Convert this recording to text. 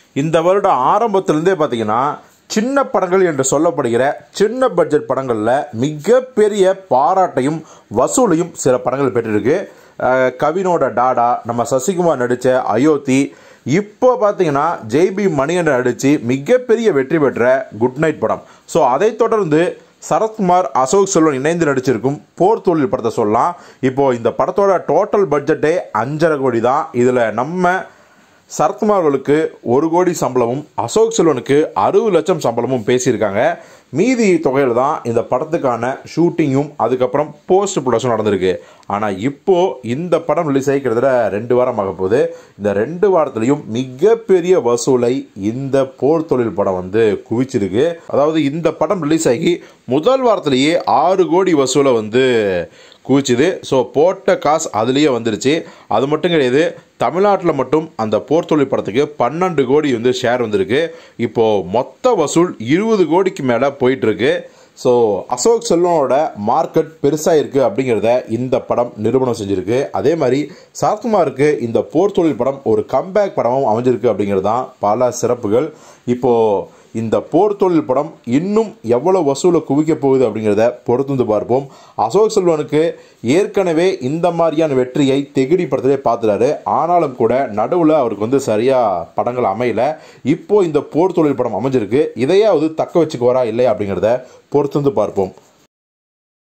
இந்த வருடம் ஆரம்பத்திலிருந்தே பார்த்தீங்கன்னா சின்ன படங்கள் என்று சொல்லப்படுகிற சின்ன பட்ஜெட் படங்களில் மிகப்பெரிய பாராட்டையும் வசூலையும் சில படங்கள் பெற்றிருக்கு அஹ் கவினோட டாடா நம்ம சசிகுமார் நடித்த அயோத்தி இப்போ பார்த்தீங்கன்னா ஜெய்பி மணிகண்டன் நடித்து மிகப்பெரிய வெற்றி பெற்ற குட் நைட் படம் ஸோ அதைத் தொடர்ந்து சரத்குமார் அசோக் செல்வன் இணைந்து நடிச்சிருக்கும் போர் தொழில் படத்தை சொல்லலாம் இப்போ இந்த படத்தோட டோட்டல் பட்ஜெட்டே அஞ்சரை கோடி தான் இதில் நம்ம சரத்குமார் அவர்களுக்கு ஒரு கோடி சம்பளமும் அசோக் செல்வனுக்கு அறுபது லட்சம் சம்பளமும் பேசியிருக்காங்க மீதி தொகையில் தான் இந்த படத்துக்கான ஷூட்டிங்கும் அதுக்கப்புறம் போஸ்ட் ப்ரொடக்ஷன் நடந்திருக்கு ஆனால் இப்போ இந்த படம் ரிலீஸ் ஆகி கிட்டத்தட்ட ரெண்டு வாரம் ஆக போகுது இந்த ரெண்டு வாரத்துலையும் மிகப்பெரிய வசூலை இந்த போர் தொழில் படம் வந்து குவிச்சிருக்கு அதாவது இந்த படம் ரிலீஸ் ஆகி முதல் வாரத்திலேயே ஆறு கோடி வசூலை வந்து குவிச்சுது ஸோ போட்ட காசு அதுலேயே வந்துருச்சு அது மட்டும் கிடையாது தமிழ்நாட்டில் மட்டும் அந்த போர் தொழில் படத்துக்கு பன்னெண்டு கோடி வந்து ஷேர் வந்திருக்கு இப்போது மொத்த வசூல் இருபது கோடிக்கு மேலே போயிட்டுருக்கு ஸோ அசோக் செல்வனோட மார்க்கெட் பெருசாக இருக்குது அப்படிங்கிறத இந்த படம் நிரூபணம் செஞ்சுருக்கு அதே மாதிரி சரத்குமாருக்கு இந்த போர் தொழில் படம் ஒரு கம்பேக் படமும் அமைஞ்சிருக்கு அப்படிங்கிறது தான் பல சிறப்புகள் இப்போது இந்த போர் தொழில் படம் இன்னும் எவ்வளோ வசூலை குவிக்க போகுது அப்படிங்கிறத பொறுத்து வந்து பார்ப்போம் அசோக் செல்வனுக்கு ஏற்கனவே இந்த மாதிரியான வெற்றியை தெகிடி படத்திலே பார்த்துறாரு ஆனாலும் கூட நடுவில் அவருக்கு வந்து சரியாக படங்கள் அமையல இப்போ இந்த போர் தொழில் படம் அமைஞ்சிருக்கு இதையாவது தக்க வச்சுக்குவாரா இல்லையா அப்படிங்கிறத பொறுத்து வந்து பார்ப்போம்